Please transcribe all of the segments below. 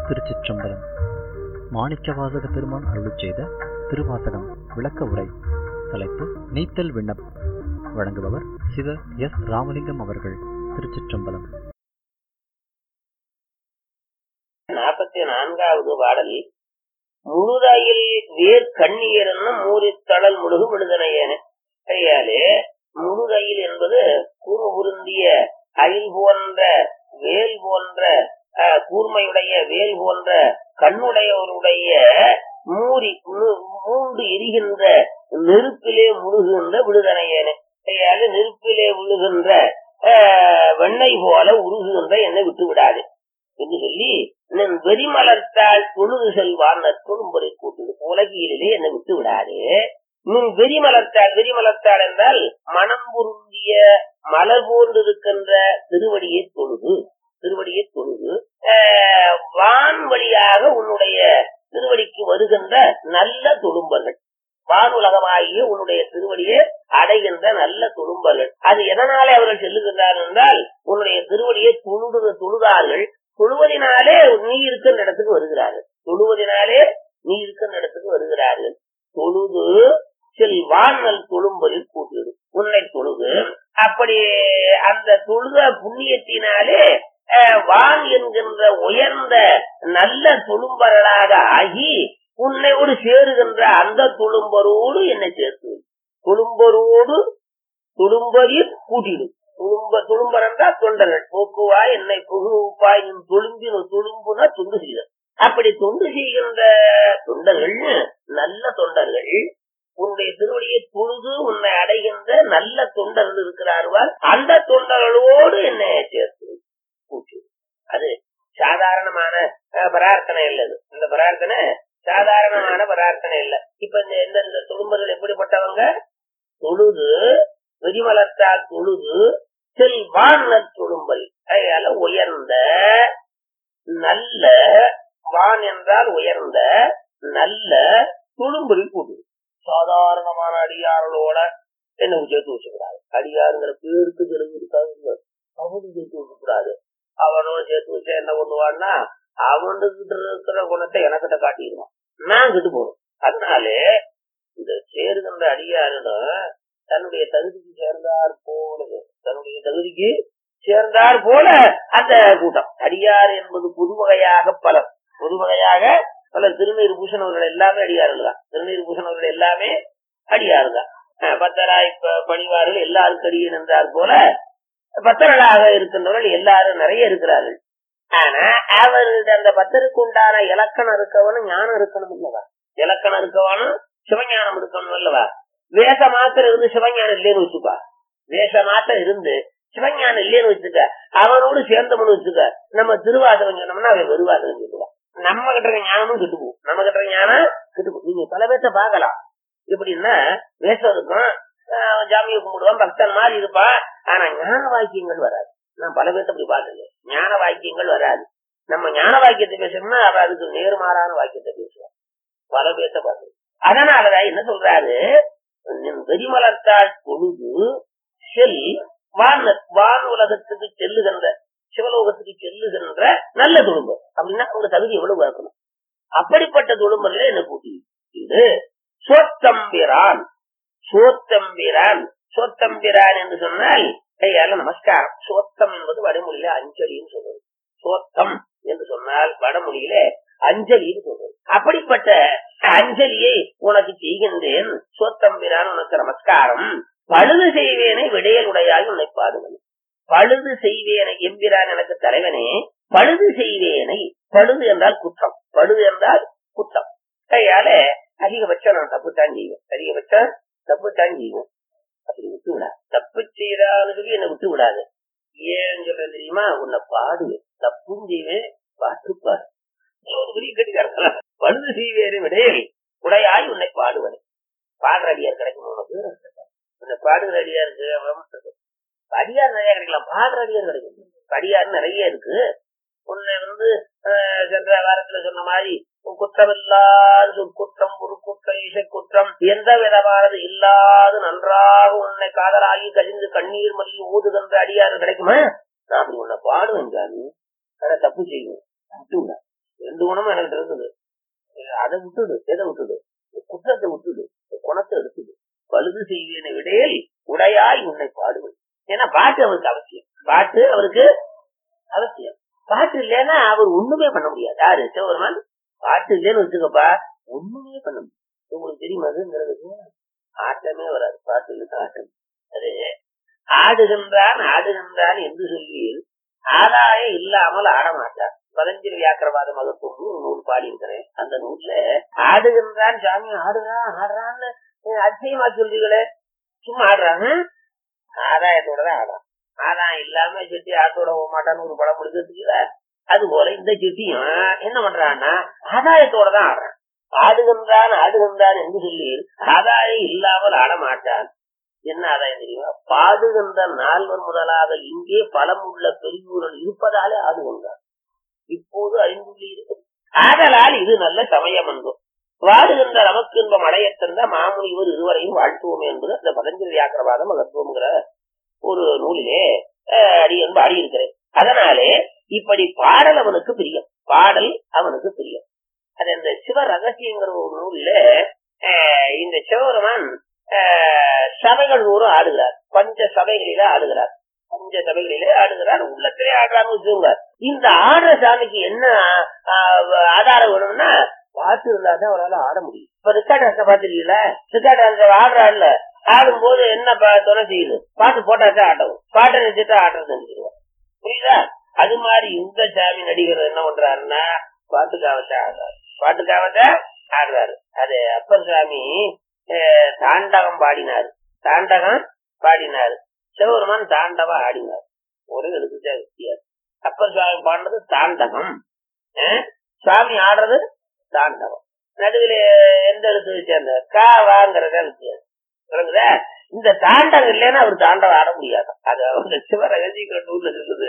திருச்சிற்றம்பலம் மாணிக்கவாசக பெருமான் அருளிச் செய்த திருவாசகம் விளக்க உரை தலைப்பு நீத்தல் விண்ணப் வழங்குபவர் சிவ எஸ் ராமலிங்கம் அவர்கள் திருச்சிற்றம்பலம் நாற்பத்தி நான்காவது பாடல் முழுதாயில் வேர் கண்ணீரன்னு மூரித்தளல் முழுகு விடுதனையேன கையாலே முழுதையில் என்பது கூறு உருந்திய அயில் போன்ற வேல் போன்ற அஹ், கூர்மையுடைய வேல் போன்ற கண்ணுடையவருடைய மூரி மு- மூண்டு எரிகின்ற நெருப்பிலே முழுகின்ற விடுதனையேன கையாலே நெருப்பிலே விழுகின்ற அஹ், வெண்ணெய் போல உருகுகின்ற என்னை விட்டு விடாது என்று சொல்லி நின் வெறிமலர்த்தால் தொழுது செல்வான் நற்கொழும்புரை கூட்டு உலகியலிலே என்னை விட்டு விடாது நின் வெறிமலர்த்தாள் வெறிமலர்த்தாள் என்றால் மனம் பொருந்திய மலர் போன்று இருக்கின்ற திருவடியை தொழுது திருவடியை தொழுது ஆஹ், வான் வழியாக உன்னுடைய திருவடிக்கு வருகின்ற நல்ல தொழும்பர்கள் வானுலகமாகிய உன்னுடைய திருவடியை அடைகின்ற நல்ல தொழும்பர்கள் அது எதனாலே அவர்கள் செல்லுகின்றார்கள் என்றால் உன்னுடைய திருவடியை தொழுது தொழுதார்கள் தொழுவதினாலே நீ இருக்கின்ற இடத்துக்கு வருகிறார்கள் தொழுவதினாலே நீ இருக்கின்ற இடத்துக்கு வருகிறார்கள் தொழுது செல் வானல் தொழும்பலில் கூட்டிடு உன்னை தொழுது அப்படி அந்த தொழுத புண்ணியத்தினாலே அஹ், வான் என்கின்ற உயர்ந்த நல்ல தொழும்பர்களாக ஆகி உன்னை ஒரு சேருகின்ற அந்த தொழும்பரோடு என்னை சேர்த்து வை. தொழும்பரோடு தொழும்பரில் கூட்டிடு துளும்ப துளும்பர் என்றால் தொண்டர்கள் போக்குவாய் என்னை புகுப்பாய் நின் தொழும்பின தொழும்புனா தொண்டு செய்தல் அப்படி தொண்டு செய்கின்ற தொண்டர்கள் நல்ல தொண்டர்கள் உன்னுடைய திருவடியை தொழுது உன்னை அடைகின்ற நல்ல தொண்டர்கள் இருக்கிறார்கள் அந்த தொண்டர்களோடு என்னை சேர்த்து கூட்டு அது சாதாரணமான அஹ், பிரார்த்தனை இல்லது இந்த பிரார்த்தனை சாதாரணமான பிரார்த்தனை இல்ல இப்ப இந்த இந்த இந்த தொழும்பர்கள் எப்படிப்பட்டவங்க தொழுது வெறிமலர்த்தால் தொழுது செல்வான் தொழும்பல் அதனால உயர்ந்த நல்ல வான் என்றால் உயர்ந்த நல்ல தொழும்பலில் கூட்டு சாதாரணமான அடியார்களோட என்ன சேர்த்து வச்சுக்கூடாது அடியாருங்கிற பேருக்கு தெலுங்கு இருக்காது அவனும் சேர்த்து வச்சுக்கூடாது அவனோட சேர்த்து வச்சா என்ன பண்ணுவான்னா அவனுக்கிட்ட இருக்கிற குணத்தை எனக்கிட்ட காட்டிடுவான் நான் கிட்டு போகணும் அதனாலே இந்த சேருகின்ற அடியாரிடம் தன்னுடைய தகுதிக்கு சேர்ந்தார் போல தன்னுடைய தகுதிக்கு சேர்ந்தார் போல அந்த கூட்டம் அடியார் என்பது புதுவகையாக பலர் புதுவகையாக பலர் திருநீர் பூஷணவர்கள் எல்லாமே அடியார்கள் தான் திருநீர் பூஷணவர்கள் எல்லாமே அடியார்கள் தான் அஹ் பத்தராய் ப- பணிவார்கள் எல்லாருக்கும் அடியன் என்றார் போல பத்தர்களாக இருக்கின்றவர்கள் எல்லாரும் நிறைய இருக்கிறார்கள் ஆனா அவர்களுடைய அந்த பத்தருக்கு உண்டான இலக்கணம் இருக்கவனும் ஞானம் இருக்கணும் இல்லவா இலக்கணம் இருக்கவனும் சிவஞானம் இருக்கணும் அல்லவா வேஷ மாத்திரம் இருந்து சிவஞானம் இல்லைன்னு வச்சுக்கா வேஷ மாத்திரம் இருந்து சிவஞானம் இல்லைன்னு வச்சுக்க அவனோடு சேர்ந்தவனு வச்சுக்க நம்ம திருவாசகம் சொன்னோம்னா அவன் வெறுவாசகம் சொல்லுவான் நம்ம கிட்ட இருக்க ஞானமும் கிட்டு போகும் நம்ம கிட்ட இருக்க ஞானம் கிட்டு போகும் நீங்க பல பேர்த்த பார்க்கலாம் எப்படின்னா வேஷம் இருக்கும் ஆஹ் ஜாமியை கும்பிடுவான் பக்தன் மாதிரி இருப்பான் ஆனா ஞான வாக்கியங்கள் வராது நான் பல பேர்த்த அப்படி பார்த்தது ஞான வாக்கியங்கள் வராது நம்ம ஞான வாக்கியத்தை பேசணும்னா அவ அதுக்கு நேர்மாறான வாக்கியத்தை பேசுவான் பல பேர்த்த பார்த்தது அதனாலதான் என்ன சொல்றாரு நின் வெறிமலர்த்தாள் பொழுது செல் வான் வான் உலகத்துக்கு செல்லுகின்ற சிவலோகத்துக்கு செல்லுகின்ற நல்ல துடும்பம் அப்படின்னா அவங்க தகுதி எவ்வளவு இருக்கணும் அப்படிப்பட்ட துடும்பங்களே என்ன கூட்டி இது சோத்தம்பிரான் சோத்தம்பிரான் சோத்தம்பிரான் என்று சொன்னால் கையால நமஸ்காரம் சோத்தம் என்பது வடமொழியில அஞ்சலின்னு சொல்றது சோத்தம் என்று சொன்னால் வடமொழியில அஞ்சலின்னு சொல்றது அப்படிப்பட்ட அஞ்சலியை உனக்கு செய்கின்றேன் சோத்தம்பிரான் உனக்கு நமஸ்காரம் பழுது செய்வேனை விடையலுடையாய் உன்னை பாடுவன் பழுது செய்வேனை எம்பிரான் எனக்கு தலைவனே பழுது செய்வேனை பழுது என்றால் குற்றம் பழுது என்றால் குற்றம் கையால அதிகபட்சம் நான் தப்பு தான் செய்வேன் அதிகபட்சம் தப்பு தான் செய்வேன் அப்படி விட்டு விடாது தப்பு செய்யறான்னு சொல்லி என்னை விட்டு விடாது ஏன்னு சொல்ற தெரியுமா உன்னை பாடுவேன் தப்பும் செய்வேன் பாட்டுப்பாரு ஒரு பெரிய கட்டிக்காரன் பழுது செய்வேனை விடையல் உடையாய் உன்னை பாடுவனே பாடுற அடியார் கிடைக்கும் உனக்கு இந்த பாடுகிற அடியாருக்கு அவன் அடியார் நிறைய கிடைக்கலாம் பாடுற அடியார் கிடைக்கும் அடியார் நிறைய இருக்கு உன்னை வந்து ஆஹ், சென்ற வாரத்துல சொன்ன மாதிரி குற்றமில்லாத குற்றம் ஒரு குற்றம் இசை குற்றம் எந்த விதமானது இல்லாது நன்றாக உன்னை காதலாகி கழிந்து கண்ணீர் மல்லி ஊதுகின்ற அடியார் கிடைக்குமா நான் அப்படி உன்னை பாடுவேன் சாமி ஆனா தப்பு செய்யும் விட்டுவிட ரெண்டு குணமும் எனக்கு இருக்குது அதை விட்டுடு எதை விட்டுடு குற்றத்தை விட்டுடு குணத்தை எடுத்துடு பழுது செய்வேனை விடையில் உடையாய் உன்னை பாடுவேன் ஏன்னா பாட்டு அவருக்கு அவசியம் பாட்டு அவருக்கு அவசியம் பாட்டு இல்லைன்னா அவர் ஒண்ணுமே பண்ண முடியாது யாரு சிவபெருமான் பாட்டு இல்லைன்னு வச்சுக்கப்பா ஒண்ணுமே பண்ண முடியாது உங்களுக்கு தெரியுமா அதுங்கிறது ஆட்டமே வராது பாட்டு இல்லைன்னா ஆட்டம் அது ஆடுகின்றான் ஆடுகின்றான் என்று சொல்வீர் ஆதாயம் இல்லாமல் ஆடமாட்டார் பதஞ்சலி வியாக்கிரவாத மகத்துவம் ஒரு நூல் பாடியிருக்கிறேன் அந்த நூல்ல ஆடுகின்றான் சாமி ஆடுறான் ஆடுறான்னு அதிசயமா சொல்றீங்களே சும்மா ஆடுறாங்க ஆதாயத்தோட தான் ஆடுறான் ஆதாயம் இல்லாம செட்டி ஆட்டோட போக மாட்டான்னு ஒரு படம் முடிக்கிறதுக்குல அது போல இந்த செட்டியும் என்ன பண்றான்னா ஆதாயத்தோட தான் ஆடுறான் ஆடுகின்றான் ஆடுகின்றான் என்று சொல்லி ஆதாயம் இல்லாமல் ஆடமாட்டான் என்ன ஆதாயம் தெரியுமா பாடுகின்ற நால்வர் முதலாக இங்கே பலமுள்ள பெரியூரல் இருப்பதாலே ஆடுகின்றார் இப்போது அறிந்துள்ளீர்கள் ஆதலால் இது நல்ல சமயம் என்றும் வாடுகின்ற நமக்கு இன்பம் அடையத் தந்த மாமுனிவர் இருவரையும் வாழ்த்துவோம் என்பது அந்த பதஞ்சலி வியாக்கிரவாதம் மகத்துவம்ங்கிற ஒரு நூலிலே அஹ், அடி என்ப அடி இருக்கிறேன் அதனாலே இப்படி பாடல் அவனுக்கு பிரியம் பாடல் அவனுக்கு பிரியம் அது அந்த சிவ ரகசியங்கிற ஒரு நூல்ல அஹ், இந்த சிவபெருமான் அஹ், சபைகள் தோறும் ஆடுகிறார் பஞ்ச சபைகளில ஆடுகிறார் பஞ்ச சபைகளிலே ஆடுகிறார் உள்ளத்திலே ஆடுறான்னு வச்சுக்கோங்க இந்த ஆடுற சாமிக்கு என்ன ஆஹ், ஆதாரம் வேணும்னா பாட்டு இருந்தா தான் அவரால் ஆட முடியும் இப்ப ரிக்கார்ட் டான்ஸ பாத்துருக்கீங்களா ரிக்கார்ட் டான்ஸ் ஆடுறாள்ல ஆடும்போது என்ன ப- துணை செய்யுது பாட்டு போட்டாதான் ஆட்டவும் பாட்டை நினைச்சுட்டா ஆடுறது நினைச்சிருவோம் புரியுதா அது மாதிரி இந்த சாமி நடிகர் என்ன பண்றாருன்னா பாட்டுக்காவத்தை ஆடுறாரு பாட்டுக்காவத்தை ஆடுறாரு அது அப்பர் சாமி அஹ், தாண்டகம் பாடினாரு தாண்டகம் பாடினாரு சிவபெருமான் தாண்டவா ஆடினார் ஒரே எழுத்துதான் வித்தியாசம் அப்பர் சுவாமி பாடுறது தாண்டகம் அஹ், சுவாமி ஆடுறது தாண்டவம் நடுவில் எந்த எழுத்து சேர்ந்த கா வாங்கிறதா வித்தியாசம் விளங்குதா இந்த தாண்டகம் இல்லைன்னா அவர் தாண்டவம் ஆட முடியாது அது அவங்க சிவரகசிக்கிற நூல்ல இருக்குது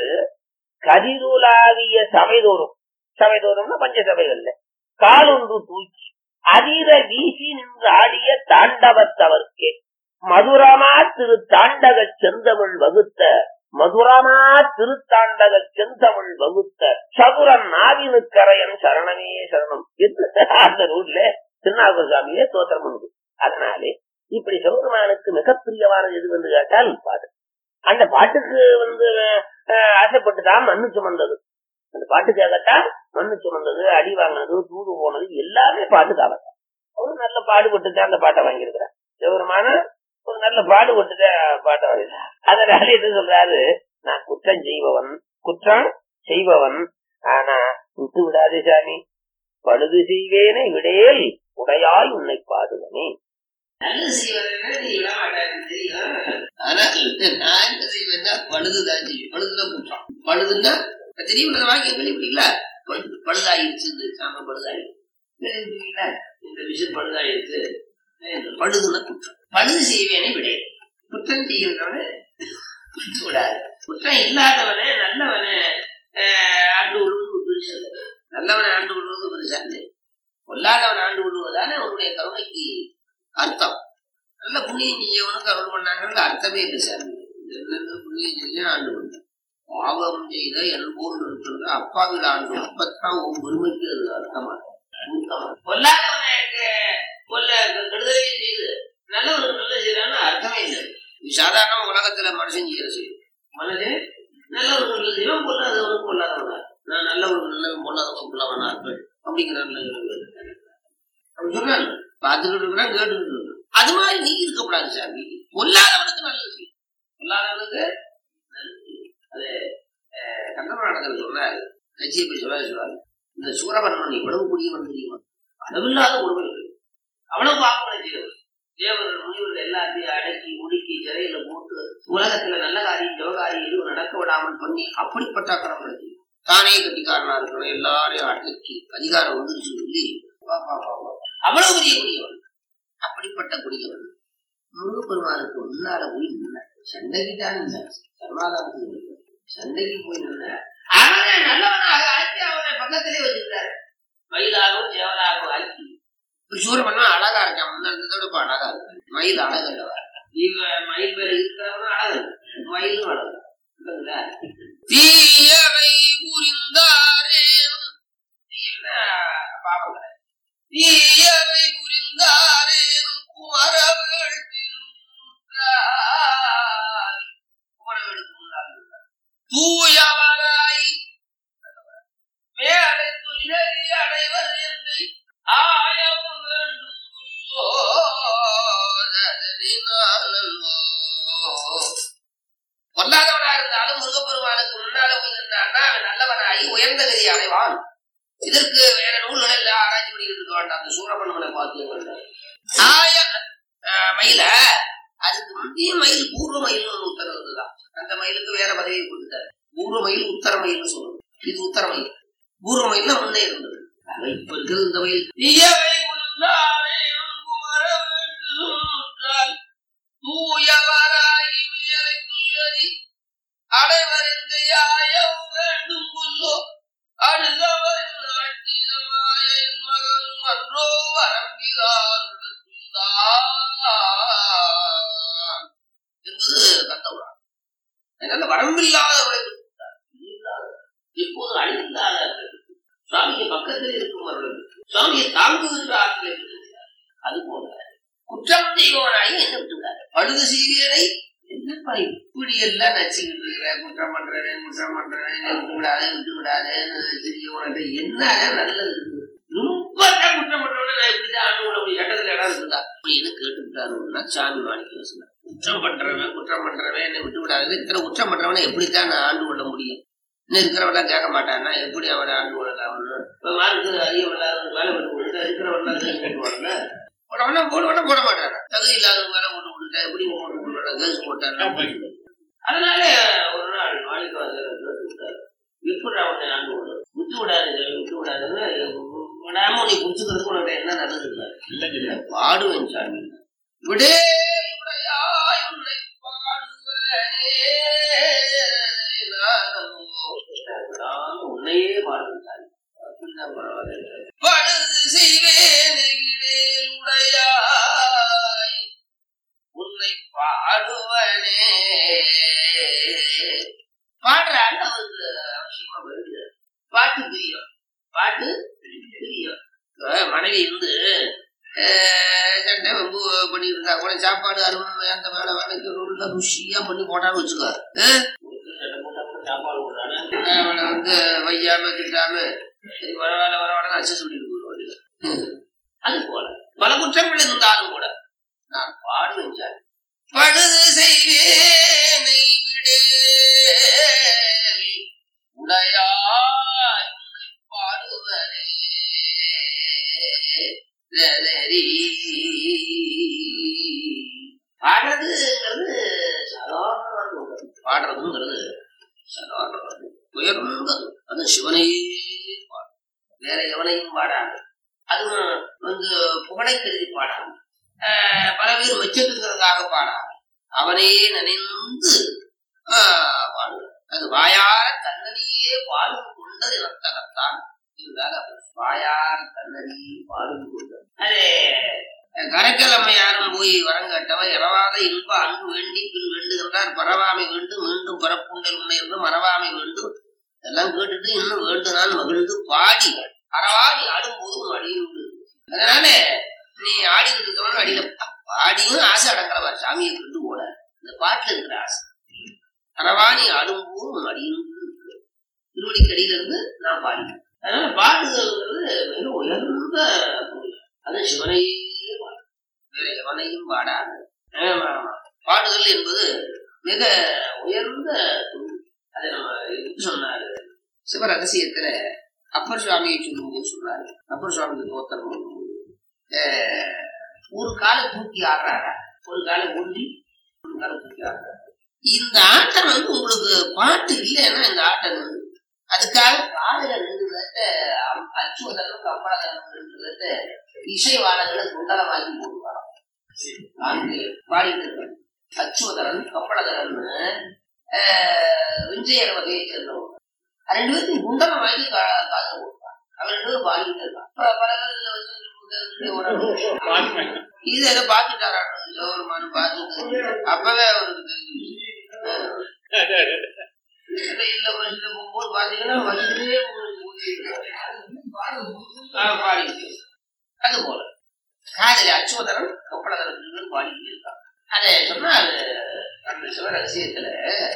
கதிரூலாவிய சபைதோறும் சபைதோறும்னா பஞ்ச சபைகள்ல காலொன்று தூக்கி அதிர வீசி நின்று ஆடிய தாண்டவத்தவர்க்கே மதுரமா திரு தாண்டக செந்தமிழ் வகுத்த மதுரமா திருத்தாண்டக செந்தமிழ் வகுத்த சதுரன் நாவினுக்கரையன் சரணமே சரணம் என்று அந்த நூல்ல திருநாகூர் சாமியே தோத்திரம் பண்ணுது அதனாலே இப்படி சிவபெருமானுக்கு மிகப்பிரியமானது எது என்று கேட்டால் பாட்டு அந்த பாட்டுக்கு வந்து அஹ், ஆசைப்பட்டு தான் மண்ணு சுமந்தது அந்த பாட்டுக்காகத்தான் மண்ணு சுமந்தது அடி வாங்கினது தூது போனது எல்லாமே பாட்டுக்காக அவரு நல்ல பாடுபட்டு தான் அந்த பாட்டை வாங்கியிருக்கிறார் சிவபெருமான ஒரு நல்ல பாடுபட்டு தான் பாட்டை வாங்கியிருக்கார் அதனால என்ன சொல்றாரு நான் குற்றம் செய்பவன் குற்றம் செய்பவன் ஆனா விட்டு விடாதே சாமி பழுது செய்வேனே விடேல் உடையாய் உன்னை பாடுவனே நல்லது செய்வதற்கு நீ விட மாட்டாங்க தெரியும் ஆனால் நான் என்ன செய்வேன்னா பழுதுதான் செய்வேன் பழுதுதான் குற்றம் பழுதுன்னா இப்ப தெரியும் இந்த வாக்கியம் கேள்விப்பட்டீங்களா பழுது பழுதாயிருச்சு இந்த சாமம் பழுதாயிருச்சு கேள்விப்பட்டீங்களா இந்த விஷயம் பழுதாயிருச்சு என்று பழுதுன்னா குற்றம் பழுது செய்வேனே விட குற்றம் செய்கின்றவனே விட்டு விடாது குற்றம் இல்லாதவனே நல்லவனே ஆஹ், ஆண்டு விடுவது பெருசு நல்லவனை ஆண்டு விடுவது பெருசா இல்லை கொல்லாதவன் ஆண்டு விடுவதானே அவருடைய கருணைக்கு அர்த்தம் நல்ல புண்ணியம் செஞ்சவனுக்கு அருள் பண்ணாங்கன்னு அர்த்தமே இல்லை சார் என்னென்ன புண்ணியம் செஞ்சு ஆண்டு பண்ண பாவம் செய்த என்போல் இருக்கின்ற அப்பாவில் ஆண்டு அப்பத்தான் உன் பெருமைக்கு அது அர்த்தமா சுத்தமா கொல்லாதவனுக்கு கொல்ல கெடுதலையும் செய்து நல்லவனுக்கு நல்ல செய்யறான்னு அர்த்தமே இல்லை இது சாதாரண உலகத்துல மனுஷன் செய்யற செய்யும் மனுஷன் நல்லவனுக்கு நல்ல செய்வான் கொல்லாதவனுக்கு கொல்லாதவனா நான் நல்லவனுக்கு நல்லவன் கொல்லாதவன் கொல்லவனா இருப்பேன் அப்படிங்கிற அப்படி சொன்னாங்க பார்த்துக்கிட்டு இருக்கிறான் கேட்டுக்கிட்டு இருக்கிறான் அது மாதிரி நீ இருக்கக்கூடாது சாமி கொல்லாதவனுக்கு நல்லது செய்யும் கொல்லாதவனுக்கு நல்லது செய்யும். அது அஹ், கந்தபுராணத்தில் சொல்றாரு கட்சியை போய் சொல்ல சொல்றாரு இந்த சூரபன்மன் எவ்வளவு குடியவன் தெரியுமா அளவில்லாத கொடுமை அவ்வளவு பாவங்களை செய்யவர் தேவர்கள் முனிவர்கள் எல்லாத்தையும் அடக்கி முடுக்கி சிறையில போட்டு உலகத்துல நல்ல காரியம் ஜோகாரியம் எதுவும் நடக்க விடாமல் பண்ணி அப்படிப்பட்ட அக்கிரமங்களை செய்யும் தானே கட்டிக்காரனா இருக்கணும் எல்லாரையும் அடக்கி அதிகாரம் வந்துருச்சு சொல்லி வா, வா, வா, வா. அவ்வளவு பெரிய குடியவன் அப்படிப்பட்ட குடியவன் முருகப்பெருமானுக்கு முன்னால போய் நின்ன சண்டைக்கு தான் நின்ன சர்மாதானத்துக்கு நின்ன. சண்டைக்கு போய் நின்ன அவனை நல்லவனாக ஆக்கி அவனை பக்கத்திலே வச்சிருக்காரு மயிலாகவும் சேவலாகவும் ஆக்கி இப்ப சூரமன்னா அழகா இருக்கான் முன்ன இருந்ததோட இப்ப அழகா இருக்கு மயில் அழகு அல்லவா இவன் மயில் மேல இருக்கிறவனும் அழகு மயிலும் அழகு இல்லைங்களா? தீயவை புரிந்தாரே பாவங்களை தீயவை புரிந்தாரேன் குமரவேள் திருமுற்றால் குமரவேளுக்கு முன்னால் இருந்தார். தூயவராய் மேலை துயரி அடைவர் என்னை ஆயவும் வேண்டும் உள்ளோ பொல்லாதவனா இருந்தாலும் முருகப்பெருமானுக்கு முன்னால போய் நின்றான்னா அவன் நல்லவனாகி உயர்ந்த கதி அடைவான் இதற்கு வேற நூல்கள் எல்லாம் ஆராய்ச்சி பண்ணிட்டு இருக்க வேண்டாம் அந்த சூரபன்மனை பார்த்து ஆய அஹ், மயில அதுக்கு முந்தைய மயில் பூர்வ மயில் ஒன்று உத்தரவு இருந்ததா அந்த மயிலுக்கு வேற பதவியை கொடுத்தாரு பூர்வ மயில் உத்தர மயில்னு சொல்லுவோம் இது உத்தர மயில் பூர்வ மயில்னா முன்னே இருந்தது அது இப்ப இருக்கிறது இந்த மயில் இயவை குந்தாரே குமர வேண்டுதல் தூயவராகி மேலை துயரி அடைவருந்தையாய வேண்டும் புல்லோ அடுத்தவர் நாட்டிதமாய மகன் அன்றோ வரம்பிதார் என்பது கந்தபுரம் அதனால வரம்பில்லாதவரை கொடுத்தார். இல்லாதவர். எப்போதும் அழிந்தார் சுவாமிக்கு பக்கத்தில் இருக்கும் அவர்களுக்கு சுவாமியை தாங்குகின்ற ஆற்றலை பெற்றிருக்கிறார் அது போல குற்றம் செய்பவனாகி என்ன விட்டுவிடாரு பழுது செய்தியனை என்னப்பா இப்படி எல்லாம் நச்சுக்கிட்டு இருக்கிற குற்றம் பண்றவன் குற்றம் பண்றவன் விட்டு விடாது விட்டு விடாதுன்னு தெரிய உனக்கு என்ன நல்லது இருக்கு ரொம்ப தான் குற்றம் பண்றவன நான் இப்படிதான் ஆண்டு விட முடியும் சட்டத்துல இடம் இருக்குதா அப்படின்னு கேட்டுக்கிட்டாருன்னா சாமி மாணிக்க சொன்னார் குற்றம் பண்றவன் குற்றம் பண்றவன் என்னை விட்டு விடாது இத்தனை குற்றம் பண்றவனை எப்படித்தான் நான் ஆண்டு கொள்ள முடியும் இன்னும் இருக்கிறவெல்லாம் கேட்க மாட்டான்னா எப்படி அவனை ஆண்டு கொள்ளலாம் இப்ப மார்க்கு அதிகம் வேலை பண்ணி கொடுத்தா இருக்கிறவெல்லாம் கேஸ் போட்டுவாங்கல்ல போடவனா போடுவானா போட மாட்டானா தகுதி இல்லாதவங்க வேலை போட்டு கொடுத்தா எப்படி போட்டு கொடுப்பானா கேஸ் போட்டானா அதனால ஒரு நாள் மாளிகை வாசகர் கேட்டுவிட்டாரு எப்படி அவனை ஆண்டு கொள்ள விட்டு விடாது விட்டு விடாதுன்னு விடாம உன்னை புடிச்சுக்கிறதுக்கு உனக்கு என்ன நடந்தது பாடுவேன் சாமி விடே உடையாய் உன்னை பாடுவனே நான் உன்னையே பாடுவேன் சாமி அப்படின்னா பரவாயில்ல படுது செய்வேன் இடேல் உடையாய் உன்னை பாடுவனே பாடுறாரு அவருக்கு அவசியமா வருது பாட்டு பிரியம் பாட்டு பிரியம் இப்ப மனைவி இருந்து அஹ், சண்டை வம்பு பண்ணி இருந்தா கூட சாப்பாடு அருமை அந்த வேலை வேலைக்கு உள்ள ருசியா பண்ணி போட்டான்னு வச்சுக்கோ அஹ்? சாப்பாடு போடுறானே அவனை வந்து வையாம திட்டாம சரி பரவாயில்ல பரவாயில்ல அச்ச சொல்லிட்டு போயிடுவாங்க அது போல பல குற்றங்கள் இருந்தாலும் கூட நான் பாடுவேன் சார் பழுது செய்வேனை விடே உடையாய் உன்னை பாடுவனே லலரி. பாடுறதுங்கிறது சாதாரணமான ஒன்று. பாடுறதுங்கிறது சாதாரணமானது உயர்ந்தது அது சிவனையே பாடும் வேற எவனையும் பாடாது அதுவும் வந்து புகழை கருதி பாடாது ஆஹ் பல பேர் மெச்சத்துக்கிறதுக்காக பாடாது அவனையே நினைந்து ஆஹ் பாடுவார் அது வாயார தன்னடியே பாடும் கொண்டது இனத்தகத்தான் இதுதான் அவர். வாயார தன்னடியே பாடும் கொண்டது அது கரைக்கல் அம்மையாரும் போய் வரங்கட்டவ இரவாத இன்ப அன்பு வேண்டி பின் வேண்டுகின்றார் பரவாமை வேண்டும் மீண்டும் பரப்புண்டல் உன்னை என்று மறவாமை வேண்டும் இதெல்லாம் கேட்டுட்டு இன்னும் வேண்டுனால் மகிழ்ந்து பாடி அறவாடி ஆடும்போது உன் அடியில் உண்டு அதனால நீ ஆடிக்கிட்டு இருக்கவன அடியில பாடியும் ஆசை அடங்குறவர் சாமியை கொண்டு போல இந்த பாட்டுல இருக்கிற ஆசை அறவாணி ஆடும்போது உன் அடியில் உண்டு திருவடிக்கு அடியில இருந்து நான் பாடினேன் அதனால பாடுங்கிறது மிக உயர்ந்த பொருள். அது சிவனையே பாடு வேற எவனையும் பாடாது ஆமா, ஆமா. பாடுதல் என்பது மிக உயர்ந்த தொழில். அதை நம்ம எப்படி சொன்னாரு சிவ ரகசியத்துல அப்பர் சுவாமியை சொல்லும்போது சொன்னாரு அப்பர் சுவாமிக்கு தோத்திரம் பண்ணும்போது, அஹ், ஒரு காலை தூக்கி ஆடுறாரா ஒரு காலை ஒண்டி ஒரு காலை தூக்கி ஆடுறாரு இந்த ஆட்டம் வந்து உங்களுக்கு பாட்டு இல்லைன்னா இந்த ஆட்டம் வந்து அதுக்காக காலையில ரெண்டு பேர்த்த அச்சுவதனும் கம்பளதனும் ரெண்டு பேர்த்த இசைவாளர்களை குண்டலமாக்கி போடுவாங்க பாடிட்டு இருக்காங்க அச்சுவதரன் கம்பளதரன் விஞ்சயர் வகையை சேர்ந்தவங்க அது ரெண்டு பேர்த்தையும் குண்டலம் வாங்கி கா- காதுல போட்டுப்பாங்க அவன் ரெண்டு பேரும் பாடிட்டு இருக்கான் ப- பல பேர் இதுல வச்சு ஓடணும். இது எதை பாத்துட்டாராட்டம் ஜோருமானு பாத்துட்டு அப்பவே அவருக்கு தெரிஞ்சிருச்சு. ரயில்ல பஸ்ல போகும்போது பாத்தீங்கன்னா வண்டியிலே உங்களுக்கு ஊத்தி இருக்காங்க. ஆஹ் பாடிட்டு அது போல காதலி அச்சுவதரன் கப்பலதரன் பாடிட்டு இருக்கான் அதை சொன்னா அது அந்த சிவ ரகசியத்துல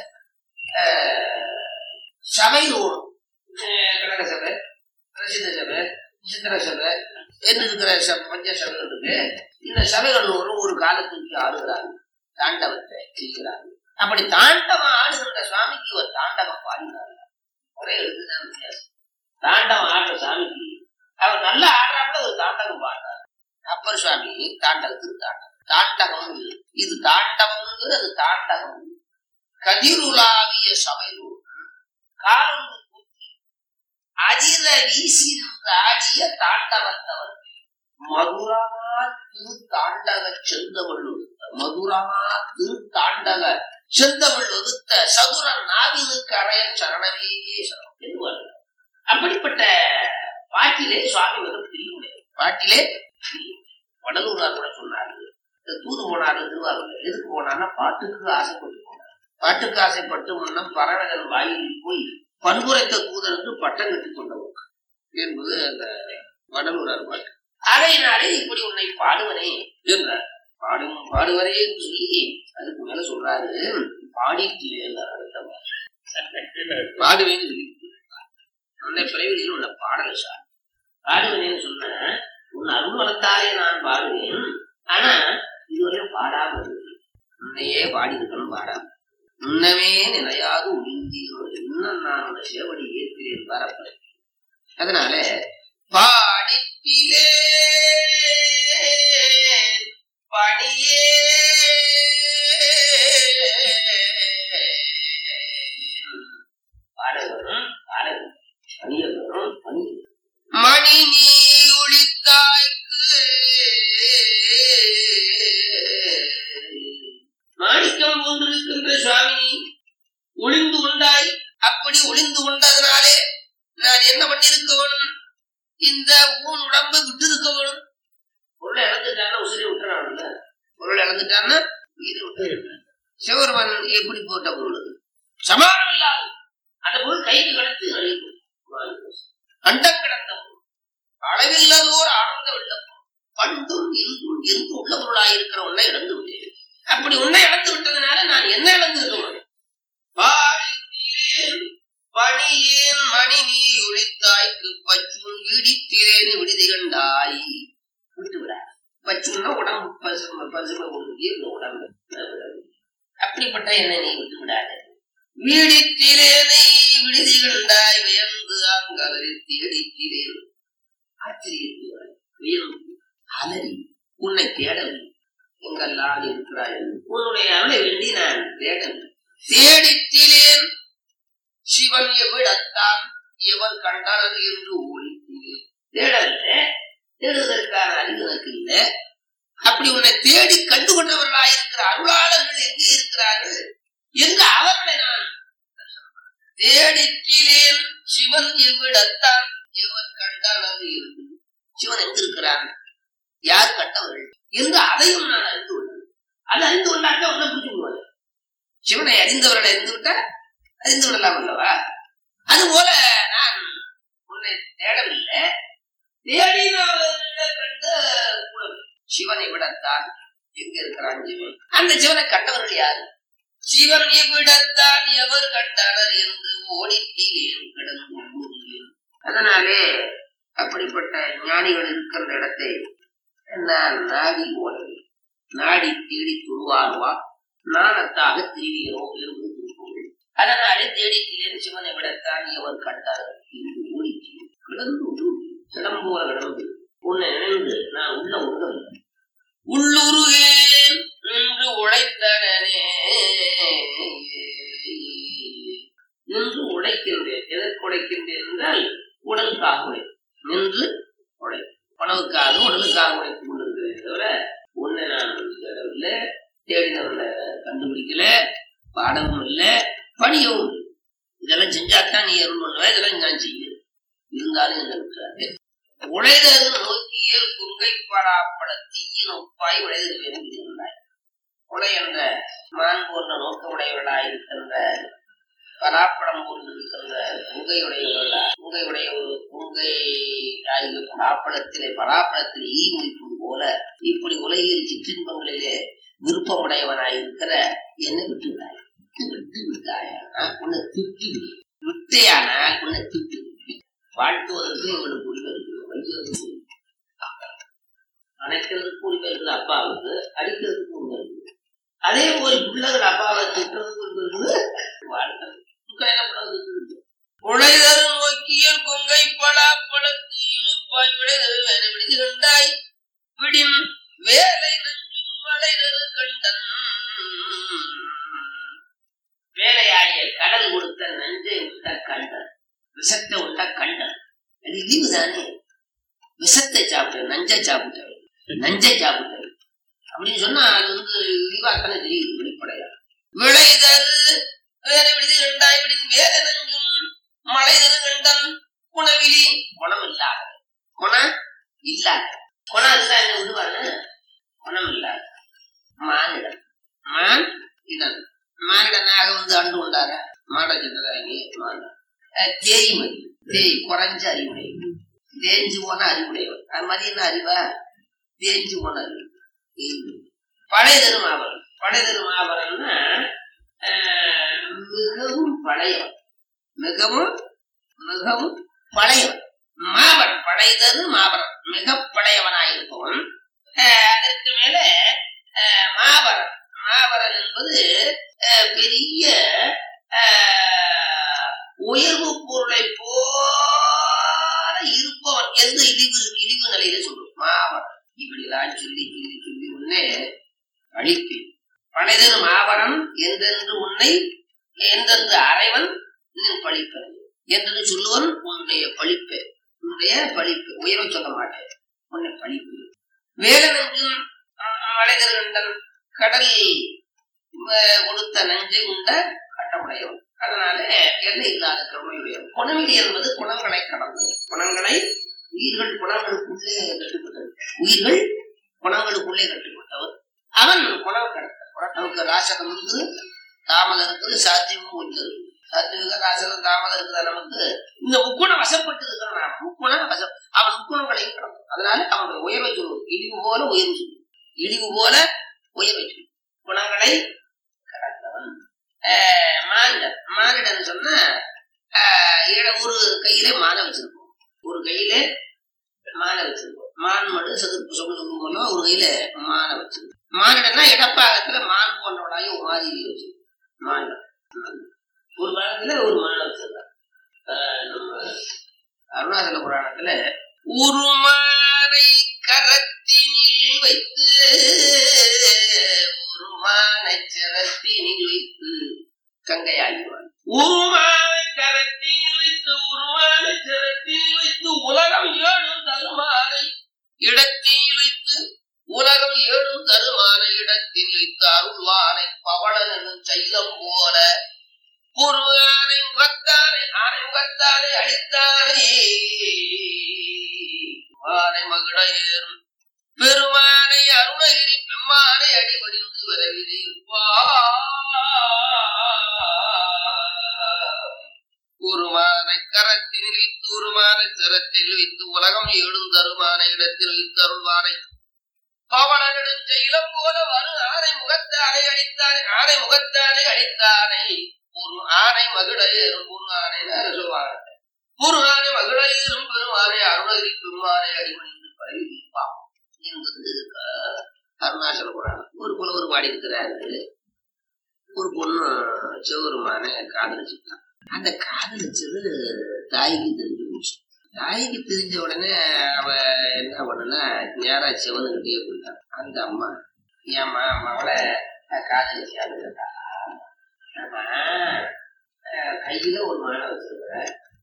ஆஹ், சபை ஓடும் ஆஹ், கனக சபை பிரசித்த சபை சித்திர சபை என்று இருக்கிற சபை பஞ்ச சபைகள் இருக்கு இந்த சபைகள் ஒரு ஒரு காலத்துக்கு ஆடுகிறாங்க தாண்டவத்தை செய்கிறாங்க அப்படி தாண்டவம் ஆடுகின்ற சுவாமிக்கு ஒரு தாண்டகம் பாடினார் ஒரே எழுதுதான் வித்தியாசம் தாண்டவம் ஆடுற சாமிக்கு அவர் நல்லா ஆடுறாப்புல ஒரு தாண்டகம் பாடுறார் அப்பர் சுவாமி தாண்டகத்துக்கு தாண்டகம் தாண்டகம் இது. இது தாண்டவம் அது தாண்டகம் கதிருலாவிய சபையில் காலொன்று கூட்டி அதிர வீசி நின்று ஆடிய தாண்டவத்தவர் மதுரமா திரு தாண்டக செந்தமிழ் ஒதுத்த மதுரமா திரு தாண்டக செந்தமிழ் ஒதுத்த சதுர நாவினுக்கு அறையன் சரணமே சரணம் என்பார்கள். அப்படிப்பட்ட பாட்டிலே சுவாமி வந்து பிரியுடைய பாட்டிலே வடலூரார் கூட சொன்னாரு இந்த தூது போனாரு திருவாரூர் எதுக்கு போனார்னா பாட்டுக்கு ஆசைப்பட்டு போனார் பாட்டுக்கு ஆசைப்பட்டு முன்னம் பறவைகள் வாயிலில் போய் பண்புரைத்த தூதருக்கு பட்டம் கட்டி கொண்டவர் என்பது அந்த வடலூரார் பாட்டு அறையினாலே இப்படி உன்னை பாடுவனே என்றார் பாடும் பாடுவரே என்று சொல்லி அதுக்கு மேல சொல்றாரு பாடிட்டிலே பாடுவேன்னு சொல்லி அந்த பிறவியில் உன்னை பாடல சார் பாடுவேன்னு சொன்ன உன் அருள் வளர்த்தாலே நான் பாடுவேன் ஆனா இதுவரையும் பாடாம இருக்கு உன்னையே பாடி இருக்கணும் பாடாம முன்னமே நினையாது ஒளிந்தீரோ இன்னும் நான் உன்னை சேவடி ஏற்கிறேன் வரப்பட அதனால பாடிப்பிலே பணியே பாடகரும் பாடகரும் பணியவரும் பணி மணி நீ ஒளித்தாய்க்கு மாணிக்கம் போன்றிருக்கின்ற சுவாமி ஒளிந்து கொண்டாய் அப்படி ஒளிந்து கொண்டதனாலே நான் என்ன பண்ணிருக்க வேணும் இந்த ஊன் உடம்பை விட்டு இருக்க வேணும் பொருளை இழந்துட்டான்னா உசிரி விட்டுறான்ல பொருளை இழந்துட்டான்னா உயிரை விட்டு சிவருமன் எப்படி போட்ட பொருள் அது? சமானம் இல்லாது அந்த பொருள் கைக்கு கடத்து அழிவு அண்டம் கிடந்த பொருள் அளவில்லதோர் ஆனந்த வெள்ளம் பண்டும் இருந்தும் இருந்து உள்ள பொருளாயிருக்கிற உன்னை இழந்து விட்டேன் அப்படி உன்னை இழந்து விட்டதுனால நான் என்ன இழந்திருக்கணும் பாடித்தீரேன் பணியேன் மணி நீ ஒளித்தாய்க்கு பச்சும் இடித்தீரேன் விடுதி கண்டாய் விட்டு விட பச்சுன்னா உடம்பு பசுமை பசுமை ஒழுங்கி இந்த உடம்பு அப்படிப்பட்ட என்னை நீ விட்டு விடாத வீடித்திலேனை விடுதி கண்டாய் வியந்து அங்கலரில் தேடித்திலேன் ஆச்சரியத்துவாய் வியந்து அலறி உன்னை தேடவில்லை எங்கெல்லாம் இருக்கிறாய் என்று. உன்னுடைய அருளை வேண்டி நான் தேடவில்லை தேடித்திலேன் சிவன் எவ்விடத்தான் எவன் கண்டானது என்று ஓடித்தீரேன் தேடவில்லை தேடுவதற்கான அறிவு எனக்கு இல்லை அப்படி உன்னை தேடி கண்டு கொண்டவர்களாயிருக்கிற அருளாளர்கள் எங்கே இருக்கிறார்கள் என்று அவர்களை நான் தேடிக்கிறேன் சிவன் எவ்விடத்தான் எவன் கண்டானது என்று சிவன் எங்க இருக்கிறான் யார் கண்டவர்கள் என்று அதையும் நான் அறிந்து கொண்டேன் அது அறிந்து கொண்டாக்க உன்னை பிடிச்சு விடுவாங்க சிவனை அறிந்தவர்களை அறிந்து விட்டா அறிந்து விடலாம் அல்லவா அதுபோல நான் உன்னை தேடவில்லை தேடினவர்களை கண்டு கூட சிவனை விடத்தான் எங்க இருக்கிறான் சிவன் அந்த சிவனை கண்டவர்கள் யாரு சிவன் இவ்விடத்தான் எவர் கண்டனர் என்று ஓடித்தீரேன் கிடந்து ஊருகிறேன். அதனாலே அப்படிப்பட்ட ஞானிகள் இருக்கின்ற இடத்தை நான் நாடி ஓடவே நாடி தேடி துருவாருவா நாணத்தாக திரிவீரோ என்று திருப்பங்கள் அதனாலே தேடித்தீரேன் சிவனை விடத்தான் எவர் கண்டார் என்று ஓடித்தீர் கிடந்து ஊருகிறேன். சிலம்போல கிடந்து உன்னை நினைந்து நான் உள்ள உள்ள உள்ளுருகேன் நின்று உழைத்தனே நின்று உழைக்கின்றேன் எதற்கு உழைக்கின்றேன் என்றால் உடலுக்காக உழை நின்று உழை பணவுக்காக உடலுக்காக உழைத்துக் கொண்டிருக்கிறேன் தவிர உன்னை நான் தேடவில்லை தேடினவனை கண்டுபிடிக்கல பாடவும் இல்லை பணியவும் இல்லை. இதெல்லாம் செஞ்சாத்தான் நீ அருள் பண்ணுவ இதெல்லாம் நான் செய்ய இருந்தாலும் என்ன விட்டுறாரு உழைதது நோக்கியல் குங்கை படாப்பட தீயின் ஒப்பாய் உழைதல் விரும்புகிறாய் உலை என்ற மான் போன்ற நோக்கமுடையவர்களாய் இருக்கின்ற பலாப்பழம் போன்று இருக்கின்ற புங்கையுடைய புங்கையுடைய ஒரு புங்கை ஆகிய பலாப்பழத்திலே பலாப்பழத்தில் ஈ முடிப்பது போல இப்படி உலகில் சிற்றின்பங்களிலே விருப்பமுடையவனாய் இருக்கிற என்னை விட்டு விடாய் விட்டு விட்டாயா உன்னை திட்டு விட்டையானால் உன்னை திட்டு வாழ்த்துவதற்கு எங்களுக்கு உரிமை இருக்குது வைக்கிறதுக்கு உரிமை அணைக்கிறதுக்கு உரிமை இருக்குது அப்பாவுக்கு அடிக்கிறதுக்கு உரிமை இருக்குது அதே போல் பிள்ளைகள் அப்பாவை திட்டுறதுக்கு உரிமை இருக்குது வாழ்க்கிறது என்ன பண்ணுறது உழைதரு நோக்கிய கொங்கை பலாப்பழத்து இழுப்பாய் விடைதரு என விடுகின்றாய் விடின் வேலை நஞ்சும் வளைதரு கண்டன் வேலையாகிய கடல் கொடுத்த நஞ்சை விட்ட கண்டன் விஷத்தை விட்ட கண்டன் அது இழிவு தானே விஷத்தை சாப்பிட்ட நஞ்சை சாப்பிட்டவை நஞ்சை சாப்பிட்டவை அப்படின்னு சொன்னா அது வந்து இழிவாத்தானே தெரியுது வெளிப்படையா விளைதரு வேற விடுதி கண்டாய் விடின் வேற நஞ்சும் மழை தரு கண்டன் குணவிலி குணம் இல்லாத குணம் இல்லாத குணம் இருந்தா என்ன விடுவாங்க குணம் இல்லாத மானிடம் மான் இடன் மானிடனாக வந்து அண்டு கொண்டார மாட சென்றதாங்க மானிடம் தேய்மதி தேய் குறைஞ்ச அறிவுடை தேஞ்சு போன அறிவுடையவர் அது மாதிரி என்ன அறிவா தேஞ்சு போன அறிவு தேய்மதி. பழைய திருமாவளம் பழைய திருமாவளம்னா ஆஹ், மிகவும் பழையவன் மிகவும் மிகவும் பழையவன் மாபரம் பழையதரு மாபரம் மிக பழையவனாயிருப்பவன் ஆஹ், அதற்கு மேல ஆஹ், மாபரம் மாபரன் என்பது ஆஹ், பெரிய ஆஹ், உயர்வு பொருளை போல இருப்பவன் எந்த இழிவு இழிவு நிலையில சொல்லும் மாபரம் இப்படிலாம் சொல்லி சொல்லி சொல்லி உன்னே அழிப்பேன் பழைதரு மாபரம் என்றென்று உன்னை எந்தென்று அறைவன் நின் பழிப்பன் என்று சொல்லுவன் உன்னுடைய பழிப்பு உன்னுடைய பழிப்பு உயர்வை சொல்ல மாட்டேன் உன்னை பழிப்பு வேலனஞ்சும் மலைதர் கண்டன் கடல் அஹ், கொடுத்த நஞ்சை உண்ட கட்டமுடையவன் அதனால எல்லை இல்லாத கருணையுடையவன் குணமிடி என்பது குணங்களை கடந்தது குணங்களை உயிர்கள் குணங்களுக்குள்ளே கட்டுப்பட்டது உயிர்கள் குணங்களுக்குள்ளே கட்டுப்பட்டவர் அவன் குணம் கடத்த நமக்கு ராசகம் இருக்குது தாமதம் இருக்குது சாத்தியமும் கொஞ்சம் இருக்குது சாத்தியக ராசகம் தாமதம் இருக்குதா நமக்கு இந்த முக்குணம் வசப்பட்டு இருக்கிற நாம முக்குணம் வசம் அவன் முக்குணங்களையும் கடந்தான் அதனால அவனுடைய உயர்வை சொல்லுவது இழிவு போல உயர்வு சொல்லுவது இழிவு போல உயர்வை சொல்லுவது குணங்களை கடந்தவன் ஆஹ் மானிடன் மானிடன் சொன்னா ஆஹ் இட- ஒரு கையில மான வச்சிருப்போம் ஒரு கையில மான வச்சிருப்போம் மான் மடு சதுர்ப்பு சொல்லும் போல ஒரு கையில மான வச்சிருப்போம் மானிடன்னா இடப்பாகத்துல மான் போன்றவனாய் ஒரு மாதிரி வச்சிருப்போம் மானிடம் ஒரு காலத்துல ஒரு மான வச்சிருக்கான் ஆஹ் நம்ம அருணாச்சல புராணத்துல ஒரு மானை கரத்தினில் வைத்து ஒரு மானை சிரத்தினில் வைத்து கங்கையாகிவான் உருமானை கரத்தினில் வைத்து உருமானை சிரத்தினில் வைத்து உலகம் ஏழும் தருமானை இடத்தில் வைத்து உலகம் ஏழும் தருமான இடத்தில் வைத்து அருள்வானை பவளன் என்னும் சைலம் போல ஒரு ஆனை முகத்தானை ஆனை முகத்தானை அழித்தானே ஆனை மகிழ ஏறும் பெருமானை அருணகிரி பெம்மானை அடிபடிந்து வரவிருப்பார் உருமானை கரத்தில் வைத்து உருமானை சிரத்தில் வைத்து உலகம் ஏழும் தருமான இடத்தில் வைத்து அருள்வானை பவனனிடம் செயலம் போல வரு ஆனை முகத்தானை அழித்தானே ஆனை முகத்தானை அழித்தானை ஒரு ஆனை மகிழ ஏறும் ஒரு ஆனை சொல்வாங்க ஒரு ஆனை மகிழ ஏறும் பெருமானை அருணகிரி பெருமானை அடிமணிந்து பரவிப்பான் என்பது அஹ், அருணாச்சல புராணம் ஒரு புலவர் பாடி இருக்கிறாரு ஒரு பொண்ணு சிவபெருமான காதலிச்சுட்டான் அந்த காதலிச்சது தாய்க்கு தெரிஞ்சு போச்சு தாய்க்கு தெரிஞ்ச உடனே அவ என்ன பண்ணனா நேரா சிவனுக்கிட்டே போயிட்டான் அந்த அம்மா ஏம்மா மகளை காதலிச்சான்னு கேட்டா ஆமா அஹ், கையில ஒரு மாலை வச்சிருக்கிற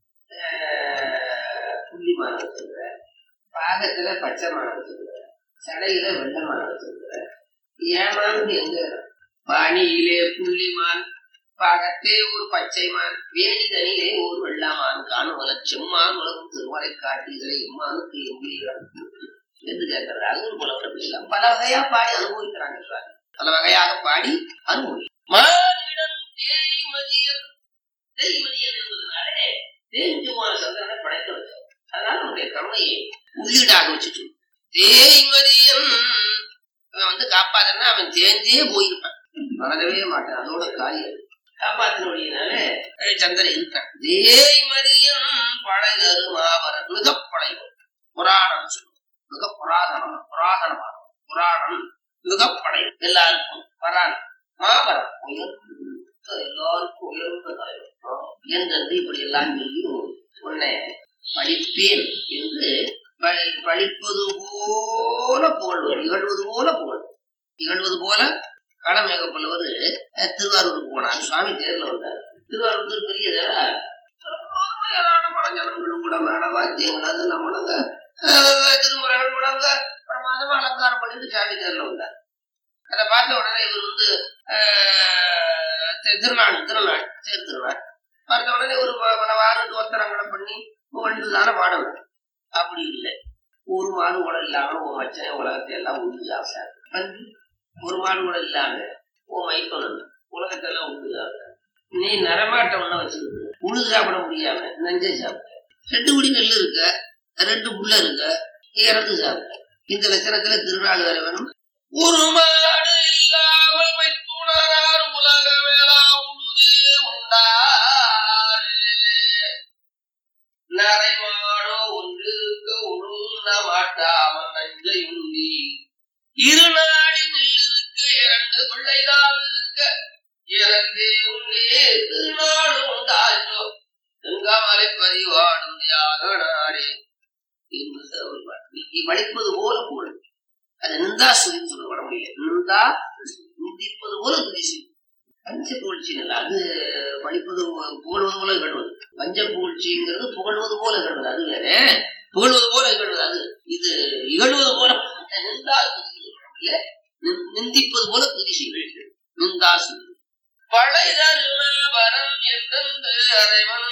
அஹ், புள்ளி மாலை வச்சிருக்கிற பாகத்துல பச்சை மாலை வச்சிருக்கிற சடையில வெள்ளை மாலை வச்சிருக்கிற ஏமாந்து எங்க பாணியிலே புள்ளிமான் பாகத்தே ஒரு பச்சைமான் வேணிதனிலே ஒரு வெள்ளமான் காணுவல செம்மான் உலகம் திருமலை காட்டி இதில் எம்மானுக்கு எம்பியம் என்று கேட்கிறது அது ஒரு புலவர பேசலாம் பல வகையா பாடி அனுபவிக்கிறாங்க சுவாமி பல வகையாக பாடி அனுபவி மானிடம் தேய்மதியர் தேய்மதியன் என்பதனாலே தேய்ஞ்சு போன சந்திரனை படைக்க வச்சோம் அதனால நம்முடைய கருணையை உள்ளீடாக வச்சுட்டு தேய்மதியன் அவன் வந்து காப்பாத்தனா அவன் தேஞ்சே போயிருப்பான் வளரவே மாட்டான் அதோட காரியம் காப்பாத்தினுடையனால சந்திரன் இருக்கான் தேய்மதியன் பழைதரு மாபரன் மிக பழைய புராணம் சொல்லுவோம் மிக புராதனம் புராதனமான புராணம் மிக பழைய எல்லாருக்கும் வரான் மாபரம் உயர்ந்த எல்லாருக்கும் உயர்ந்த தலைவர் என்றது இப்படி எல்லாம் சொல்லி உன்னை படிப்பேன் என்று ப- படிப்பது போல புகழ்வர் இகழ்வது போல புகழ் இகழ்வது போல களமேக புலவர் அஹ், திருவாரூருக்கு போனார் சுவாமி தேர்ல வந்தார் திருவாரூர் பெரிய தேரா மலஞ்சனங்களும் கூட மேட வாத்தியங்கள் அதெல்லாம் முழங்க அஹ், திருமுறைகள் முழங்க பிரமாதமா அலங்காரம் பண்ணிட்டு சாமி தேர்ல வந்தார் அதை பார்த்த உடனே இவர் வந்து அஹ், தி- திருநாள் திருநாள் தேர் திருநாள் பார்த்த உடனே ஒரு ப- பல வாரம் தோத்திரங்களை பண்ணி புகழ்ந்து தானே பாடணும் அப்படி இல்லை ஒரு மாடு கூட இல்லாம உன் மச்சனை உலகத்தை எல்லாம் உண்டு சாப்பிட்டாரு வந்து ஒரு மாடு கூட இல்லாம உன் மைப்பனன் உலகத்தை எல்லாம் உண்டு சாப்பிட்டாரு நீ நரமாட்டம் ஒண்ணு வச்சுக்கிட்டு உழுது சாப்பிட முடியாம நெஞ்சை சாப்பிட்ட ரெண்டு குடி நெல் இருக்க ரெண்டு புள்ள இருக்க இறந்து சாப்பிட்ட இந்த லட்சணத்துல திருநாள் வேற வேணும் ஒரு மாடு இல்லாமல் வைத்துணரார் உலக வேளா உழுதே உண்டாரே நரைமாடோ ஒன்றிருக்க உழுந்த மாட்டாமல் நஞ்சையுந்தி இருநாடில் இருக்க இரண்டு பிள்ளைதான் இருக்க இறந்தே உண்டே திருநாடு உண்டாச்சோ செங்காமலை பதிவாடும் தியாகனாரே என்பது ஒரு பாட்டு. நீ படிப்பது போல புகழ் அது நிந்தா சுதின்னு சொல்லப்பட முடியல நிந்தா நிந்திப்பது போல துதிசி பஞ்ச புகழ்ச்சிகள் அது படிப்பது புகழ்வது போல கழுவது பஞ்ச புகழ்ச்சிங்கிறது புகழ்வது போல கழுவது அது வேற புகழ்வது போல இகழ்வது அது இது இகழ்வது போல நிந்தா துதின்னு சொல்ல முடியல நிந்- நிந்திப்பது போல துதி செய்வீர்கள் நிந்தா சுதி பழைதரும வரம் என்றென்று அறைவன்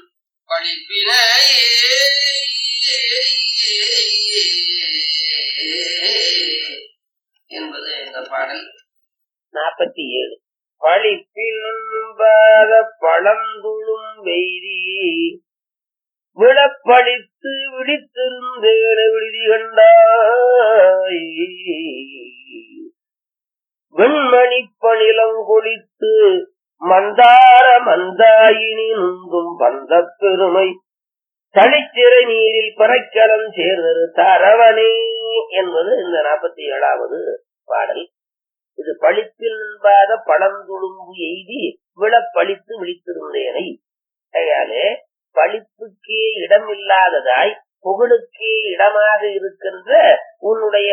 படிப்பினை என்பது இந்த பாடல் நாற்பத்தி ஏழு பழிப்பினும்பாத பழந்துளும் வெய்தி விளப்பழித்து விழித்திருந்தேன விடுதி கண்டாய் வெண்மணி பணிலம் கொளித்து மந்தார மந்தாயினி நுந்தும் பந்த பெருமை தளிச்சிறை நீரில் பறைக்கலம் சேர்ந்தது தரவனே என்பது இந்த நாற்பத்தி ஏழாவது பாடல் இது பழிப்பில் நின்பாத பழந்துளும்பு எய்தி விழப்பழித்து விழித்திருந்தேனை கையாலே பழிப்புக்கே இடமில்லாததாய் புகழுக்கே இடமாக இருக்கின்ற உன்னுடைய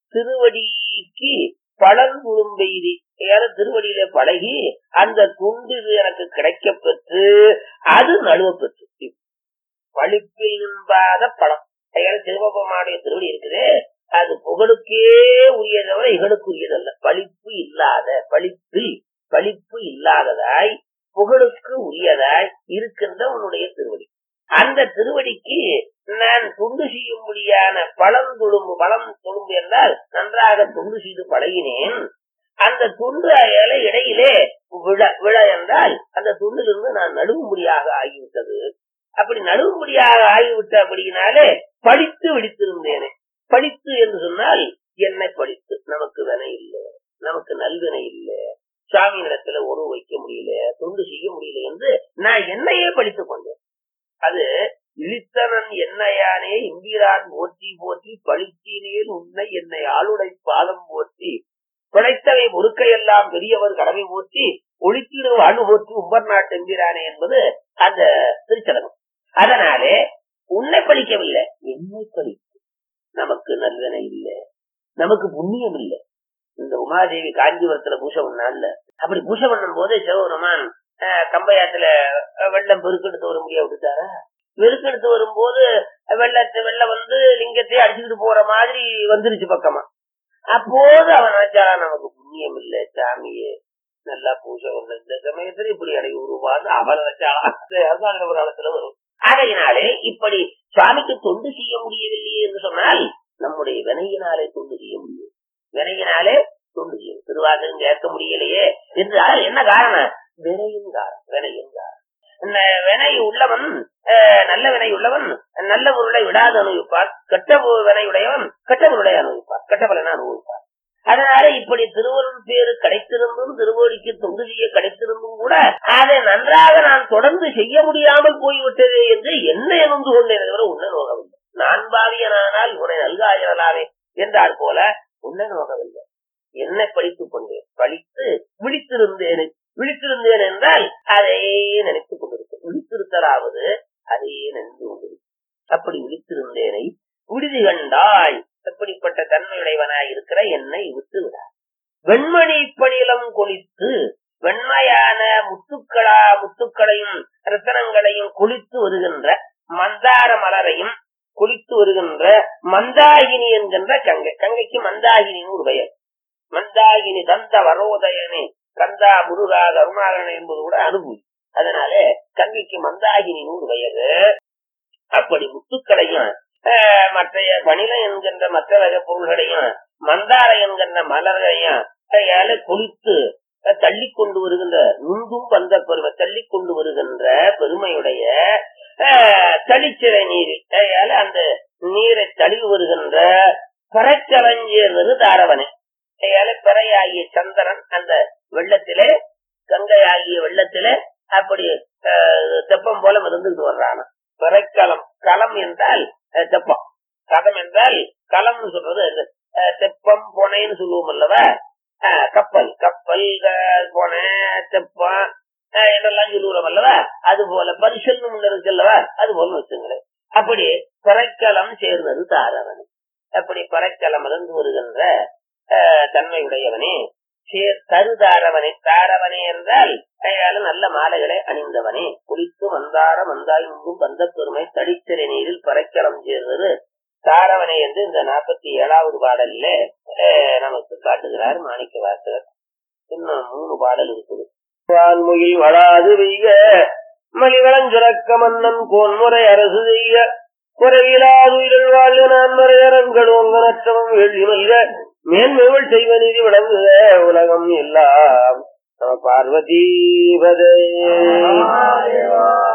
திருவடிக்கு பழங்குழும்பெய்தி கையால திருவடியில பழகி அந்த துண்டு இது எனக்கு கிடைக்கப் பெற்று அது நழுவ பெற்று பழிப்பில் நின்பாத பழம் கையால சிவபெருமானுடைய திருவடி இருக்குதே அது புகழுக்கே உரியதவரை இகழுக்கு உரியதல்ல பழிப்பு இல்லாத பழிப்பில் பழிப்பு இல்லாததாய் புகழுக்கு உரியதாய் இருக்கின்ற உன்னுடைய திருவடி அந்த திருவடிக்கு நான் தொண்டு செய்யும்படியான பழம் தொழும்பு பழம் தொழும்பு என்றால் நன்றாக தொண்டு செய்து பழகினேன் அந்த துண்டு இலை இடையிலே விழ விழ என்றால் அந்த துண்டிலிருந்து நான் நடுவும்படியாக ஆகிவிட்டது அப்படி நடுவும்படியாக ஆகிவிட்ட அப்படினாலே படித்து விழித்திருந்தேனே படித்து என்று சொன்னால் என்னை படித்து நமக்கு வினை இல்லை நமக்கு நல்வினை இல்லை சாமி இடத்துல உறவு வைக்க முடியல தொண்டு செய்ய முடியல என்று நான் என்னையே படித்துக் கொண்டேன் அது இழித்தனன் என்னையானே இம்பிரான் போற்றி போற்றி பழித்தீனேன் உன்னை என்னை ஆளுடை பாதம் போற்றி பிழைத்தவை முறுக்கையெல்லாம் பெரியவர் கடமை போற்றி ஒளித்திரு வாழ்வு போற்றி உம்பர் நாட்டு எம்பிரானே என்பது அந்த திருச்சலகம் அதனாலே உன்னை பழிக்கவில்லை என்னை பழித்து நமக்கு நல்லனை இல்லை நமக்கு புண்ணியம் இல்லை இந்த உமாதேவி காஞ்சிபுரத்துல பூசை பண்ணால அப்படி பூசை பண்ணும் போது சிவபெருமான் அஹ், கம்பையாத்துல அஹ், வெள்ளம் பெருக்கெடுத்து வர முடிய விட்டுட்டாரா பெருக்கெடுத்து வரும்போது வெள்ளத்தை வெள்ளம் வந்து லிங்கத்தை அடிச்சுக்கிட்டு போற மாதிரி வந்துருச்சு பக்கமா அப்போது அவன் நினைச்சாரா நமக்கு புண்ணியம் இல்லை சாமியே நல்லா பூஜை பண்ண இந்த சமயத்துல இப்படி அடை உருவாது அவன் நினைச்சாளா அரசாங்க புராணத்துல வரும் ஆகையினாலே இப்படி சுவாமிக்கு தொண்டு செய்ய முடியவில்லையே என்று சொன்னால் நம்முடைய வினையினாலே தொண்டு செய்ய முடியும் வினையினாலே தொண்டு செய்யும் திருவாசகம் கேட்க முடியலையே என்றால் என்ன காரணம் வினையின் காரணம் வினையின் காரணம் ந- வினை உள்ளவன் அஹ், நல்ல வினை உள்ளவன் நல்ல பொருளை விடாது அனுபவிப்பார் கெட்ட பொ- வினை உடையவன் கெட்ட பொருளை அனுபவிப்பார் கெட்ட பலனை அனுபவிப்பார் அதனால இப்படி திருவருள் பேரு கிடைத்திருந்தும் திருவோடிக்கு தொண்டு செய்ய கிடைத்திருந்தும் கூட அதை நன்றாக நான் தொடர்ந்து செய்ய முடியாமல் போய்விட்டதே என்று என்ன எனுந்து கொண்டேன் தவிர உன்னை நோகவில்லை நான் பாவியனானால் உன்னை நல்காயலாவே என்றால் போல உன்னை நோகவில்லை என்னை படித்துக் கொண்டேன் படித்து விழித்திருந்தேன் விழித்திருந்தேன் என்றால் அதையே நினைத்துக் கொண்டிருக்கேன் விழித்திருத்தலாவது அதையே நினைத்து கொண்டிருக்கேன் அப்படி விழித்திருந்தேனை விடுதி கண்டாய் எப்படிப்பட்ட தன்மையுடையவனாய் இருக்கிற என்னை விட்டு விடார் வெண்மணி பணிலம் கொளித்து வெண்மையான முத்துக்களா முத்துக்களையும் ரத்தனங்களையும் கொளித்து வருகின்ற மந்தார மலரையும் கொளித்து வருகின்ற மந்தாகினி என்கின்ற கங்கை கங்கைக்கு மந்தாகினின்னு ஒரு பெயர் மந்தாகினி தந்த வரோதயனே கந்தா முருகா கருணாகரன் என்பது கூட அனுபவி அதனால கங்கைக்கு மந்தாகினின்னு ஒரு பெயர் அப்படி முத்துக்களையும் ஆஹ், மற்றைய பணில என்கின்ற மற்ற வகை பொருள்களையும் மந்தார என்கின்ற மலர்களையும் கையால கொளித்து தள்ளி கொண்டு வருகின்ற நுங்கும் வந்த பெருமை தள்ளி கொண்டு வருகின்ற பெருமையுடைய ஆஹ், தளிச்சிறை நீரில் கையால அந்த நீரை தழுவி வருகின்ற பறக்கலைஞர் தாரவனே கையால பிறையாகிய சந்திரன் அந்த வெள்ளத்திலே கங்கை ஆகிய வெள்ளத்திலே அப்படி ஆஹ், தெப்பம் போல மிதந்துட்டு வர்றான பிறைக்களம் களம் என்றால் அஹ், தெப்பம் கதம் என்றால் களம்னு சொல்றது இது. அஹ், தெப்பம் பொனைன்னு சொல்லுவோம் அல்லவா அஹ், கப்பல் கப்பல் க- பொனை தெப்பம் அஹ், என்றெல்லாம் சொல்லுவோம் அல்லவா அது போல பரிசல் முன்ன இருக்கு அல்லவா அது போல வச்சுங்களேன் அப்படி பிறைக்களம் சேர்ந்தது தாரவன் அப்படி பறைக்களம் இருந்து வருகின்ற அஹ், தன்மையுடையவனே சேர் தருதாரவனே தாரவனே என்றால் கையால நல்ல மாலைகளை அணிந்தவனே குளித்து மந்தார மந்தாயும் வந்த பெருமை தடிச்சிறை நீரில் பறைக்களம் சேர்ந்தது தாரவனே என்று இந்த நாற்பத்தி ஏழாவது பாடல்ல அஹ், நமக்கு காட்டுகிறார் மாணிக்க வாசகர் இன்னும் மூணு பாடல் இருக்குது வான்முகில் வளாது வெய்க மலிவளஞ்சுரக்க மன்னன் கோன்முறை அரசு செய்ய குறைவிலாது உயிரில் வாழ்வு நான் மறையரங்கள் ஒங்கனற்றவம் வெள்ளி மல்க மேன்மைகள் செய்வ நிதி விளங்குக உலகம் எல்லாம் நம பார்வதி பதே